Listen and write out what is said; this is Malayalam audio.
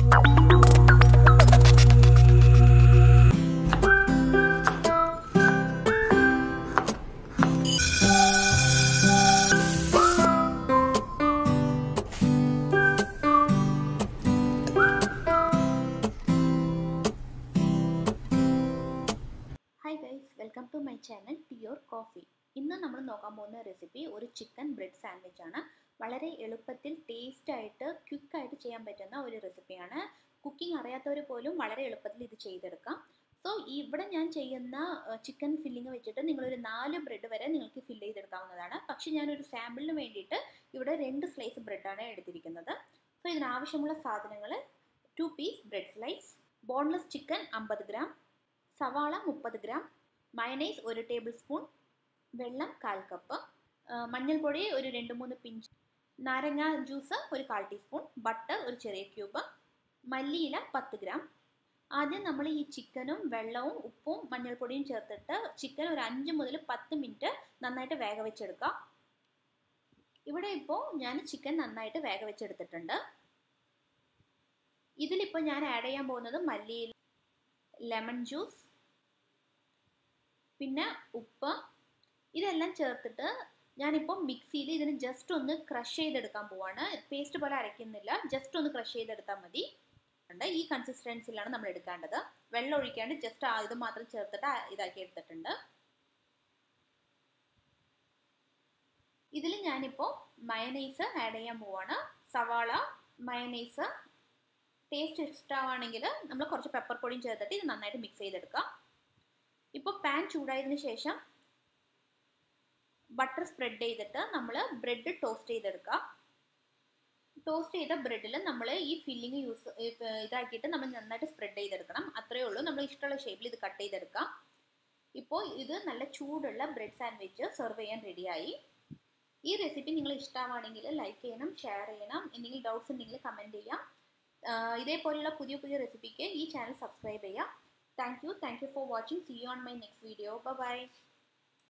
hi guys welcome to my channel pure coffee ഇന്ന് നമ്മൾ നോക്കാൻ പോകുന്ന റെസിപ്പി ഒരു ചിക്കൻ ബ്രെഡ് സാൻഡ്വിച്ച് ആണ് വളരെ എളുപ്പത്തിൽ ടേസ്റ്റ് ആയിട്ട് ക്വിക്കായിട്ട് ചെയ്യാൻ പറ്റുന്ന ഒരു റെസിപ്പിയാണ് കുക്കിംഗ് അറിയാത്തവർ പോലും വളരെ എളുപ്പത്തിൽ ഇത് ചെയ്തെടുക്കാം സോ ഇവിടെ ഞാൻ ചെയ്യുന്ന ചിക്കൻ ഫില്ലിങ് വെച്ചിട്ട് നിങ്ങളൊരു നാല് ബ്രെഡ് വരെ നിങ്ങൾക്ക് ഫില്ല് ചെയ്തെടുക്കാവുന്നതാണ് പക്ഷേ ഞാനൊരു സാമ്പിളിന് വേണ്ടിയിട്ട് ഇവിടെ രണ്ട് സ്ലൈസ് ബ്രെഡാണ് എടുത്തിരിക്കുന്നത് സോ ഇതിനാവശ്യമുള്ള സാധനങ്ങൾ two piece bread slice boneless chicken അമ്പത് ഗ്രാം സവാള മുപ്പത് ഗ്രാം മയനൈസ് ഒരു ടേബിൾ സ്പൂൺ വെള്ളം കാൽ കപ്പ് മഞ്ഞൾപ്പൊടി ഒരു രണ്ട് മൂന്ന് പിഞ്ച് നാരങ്ങ ജ്യൂസ് ഒരു കാൽ ടീസ്പൂൺ ബട്ടർ ഒരു ചെറിയ ക്യൂബ് മല്ലിയില പത്ത് ഗ്രാം ആദ്യം നമ്മൾ ഈ ചിക്കനും വെള്ളവും ഉപ്പും മഞ്ഞൾപ്പൊടിയും ചേർത്തിട്ട് ചിക്കൻ ഒരു അഞ്ച് മുതൽ പത്ത് മിനിറ്റ് നന്നായിട്ട് വേഗ വെച്ചെടുക്കാം ഇവിടെ ഇപ്പോൾ ഞാൻ ചിക്കൻ നന്നായിട്ട് വേഗ വെച്ചെടുത്തിട്ടുണ്ട് ഇതിലിപ്പോൾ ഞാൻ ആഡ് ചെയ്യാൻ പോകുന്നത് മല്ലിയില ലെമൺ ജ്യൂസ് പിന്നെ ഉപ്പ് ഇതെല്ലാം ചേർത്തിട്ട് ഞാനിപ്പോൾ മിക്സിയിൽ ഇതിന് ജസ്റ്റ് ഒന്ന് ക്രഷ് ചെയ്തെടുക്കാൻ പോവാണ് പേസ്റ്റ് പോലെ അരയ്ക്കുന്നില്ല ജസ്റ്റ് ഒന്ന് ക്രഷ് ചെയ്തെടുത്താൽ മതി ഈ കൺസിസ്റ്റൻസിലാണ് നമ്മൾ എടുക്കേണ്ടത് വെള്ളം ഒഴിക്കാണ്ട് ജസ്റ്റ് ഇത് മാത്രം ചേർത്തിട്ട് ഇതാക്കി എടുത്തിട്ടുണ്ട് ഇതിൽ ഞാനിപ്പോൾ മയനൈസ് ആഡ് ചെയ്യാൻ പോവാണ് സവാള മയനൈസ് ടേസ്റ്റ് ഇഷ്ടമാണെങ്കിൽ നമ്മൾ കുറച്ച് പെപ്പർ പൊടിയും ചേർത്തിട്ട് ഇത് നന്നായിട്ട് മിക്സ് ചെയ്തെടുക്കാം ഇപ്പോൾ പാൻ ചൂടായതിനു ശേഷം ബട്ടർ സ്പ്രെഡ് ചെയ്തിട്ട് നമ്മൾ ബ്രെഡ് ടോസ്റ്റ് ചെയ്തെടുക്കാം ടോസ്റ്റ് ചെയ്ത ബ്രെഡിൽ നമ്മൾ ഈ ഫില്ലിങ് യൂസ് ഇതാക്കിയിട്ട് നമ്മൾ നന്നായിട്ട് സ്പ്രെഡ് ചെയ്തെടുക്കണം അത്രയേ ഉള്ളൂ നമ്മൾ ഇഷ്ടമുള്ള ഷേപ്പിൽ ഇത് കട്ട് ചെയ്തെടുക്കാം ഇപ്പോൾ ഇത് നല്ല ചൂടുള്ള ബ്രെഡ് സാൻഡ്വിച്ച് സെർവ് ചെയ്യാൻ റെഡിയായി ഈ റെസിപ്പി നിങ്ങൾ ഇഷ്ടമാണെങ്കിൽ ലൈക്ക് ചെയ്യണം ഷെയർ ചെയ്യണം എന്തെങ്കിലും ഡൗട്ട്സ് ഉണ്ടെങ്കിൽ കമൻറ്റ് ചെയ്യാം ഇതേപോലെയുള്ള പുതിയ പുതിയ റെസിപ്പിക്ക് ഈ ചാനൽ സബ്സ്ക്രൈബ് ചെയ്യാം thank you thank you for watching see you on my next video by